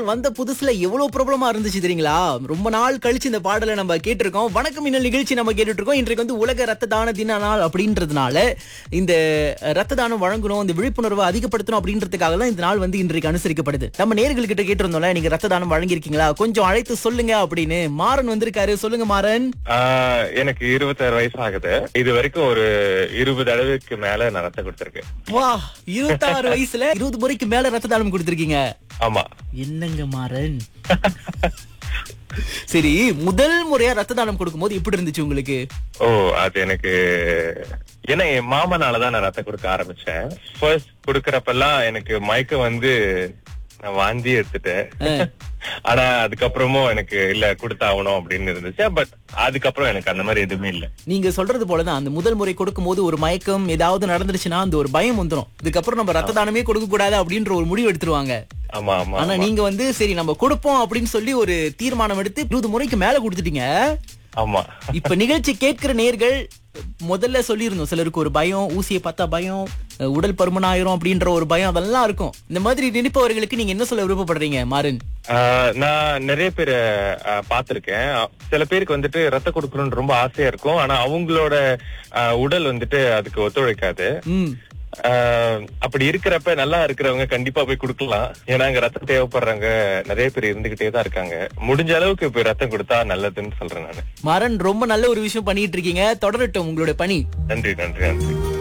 வந்த புதுசுல எவ்வளவு பிரபலமா இருந்துச்சு தெரியுங்களா ரொம்ப நாள் கழிச்சு இந்த பாடலை நம்ம கேட்டிருக்கோம் வணக்கம் மின்னல் நிகழ்ச்சி நம்ம கேட்டுட்டு இருக்கோம் இன்றைக்கு வந்து உலக ரத்த தான தின நாள் அப்படின்றதுனால இந்த ரத்த தானம் வழங்கணும் இந்த விழிப்புணர்வை அதிகப்படுத்தணும் அப்படின்றதுக்காக தான் இந்த நாள் வந்து இன்றைக்கு அனுசரிக்கப்படுது நம்ம நேர்கள்கிட்ட கேட்டிருந்தோம்ல நீங்க ரத்த தானம் வழங்கியிருக்கீங்களா கொஞ்சம் அழைத்து சொல்லுங்க அப்படின்னு மாறன் வந்திருக்காரு சொல்லுங்க மாறன் ஆஹ் எனக்கு இருபத்தாறு வயசு ஆகுது இது வரைக்கும் ஒரு இருபது அளவுக்கு மேல நான் ரத்தம் கொடுத்திருக்கேன் வா இருபத்தாறு வயசுல இருபது முறைக்கு மேல ரத்த தானம் கொடுத்திருக்கீங்க ஆமா என்னங்க மாறன் சரி முதல் முறையா ரத்த தானம் கொடுக்கும்போது எப்படி இருந்துச்சு உங்களுக்கு ஓ அது எனக்கு ஏன்னா என் மாமனாலதான் நான் ரத்தம் கொடுக்க ஆரம்பிச்சேன் ஃபர்ஸ்ட் கொடுக்கறப்பெல்லாம் எனக்கு மயக்கம் வந்து நான் வாந்தி எடுத்துட்டேன் ஆனா அதுக்கப்புறமும் எனக்கு இல்ல கொடுத்தாகணும் அப்படின்னு இருந்துச்சு பட் அதுக்கப்புறம் எனக்கு அந்த மாதிரி எதுவுமே இல்ல நீங்க சொல்றது போலதான் அந்த முதல் முறை கொடுக்கும்போது ஒரு மயக்கம் ஏதாவது நடந்துருச்சுன்னா அந்த ஒரு பயம் வந்துரும் இதுக்கப்புறம் நம்ம ரத்த தானமே கொடுக்க கூடாது அப்படின்ற ஒரு முடிவு எடுத்துருவாங்க ஆமா ஆமா ஆனா நீங்க வந்து சரி நம்ம கொடுப்போம் அப்படின்னு சொல்லி ஒரு தீர்மானம் எடுத்து இருபது முறைக்கு மேல கொடுத்துட்டீங்க ஆமா இப்ப நிகழ்ச்சி கேட்கிற நேர்கள் முதல்ல சொல்லியிருந்தோம் சிலருக்கு ஒரு பயம் ஊசியை பார்த்தா பயம் அஹ் உடல் பருமனாயிரும் அப்படின்ற ஒரு பயம் அதெல்லாம் இருக்கும் இந்த மாதிரி நினைப்பவர்களுக்கு நீங்க என்ன சொல்ல விருப்பப்படுறீங்க மாறன் ஆஹ் நான் நிறைய பேரை ஆஹ் பார்த்திருக்கேன் சில பேருக்கு வந்துட்டு ரத்தம் கொடுக்கணும்னு ரொம்ப ஆசையா இருக்கும் ஆனா அவங்களோட ஆஹ் உடல் வந்துட்டு அதுக்கு ஒத்துழைக்காது ம் ஆஹ் அப்படி இருக்கிறப்ப நல்லா இருக்கிறவங்க கண்டிப்பா போய் கொடுக்கலாம் ஏன்னா அங்க ரத்தம் தேவைப்படுறவங்க நிறைய பேர் இருந்துகிட்டே தான் இருக்காங்க முடிஞ்ச அளவுக்கு இப்ப ரத்தம் கொடுத்தா நல்லதுன்னு சொல்றேன் நானு மாறன் ரொம்ப நல்ல ஒரு விஷயம் பண்ணிட்டு இருக்கீங்க தொடரட்டும் உங்களுடைய பணி நன்றி நன்றி நன்றி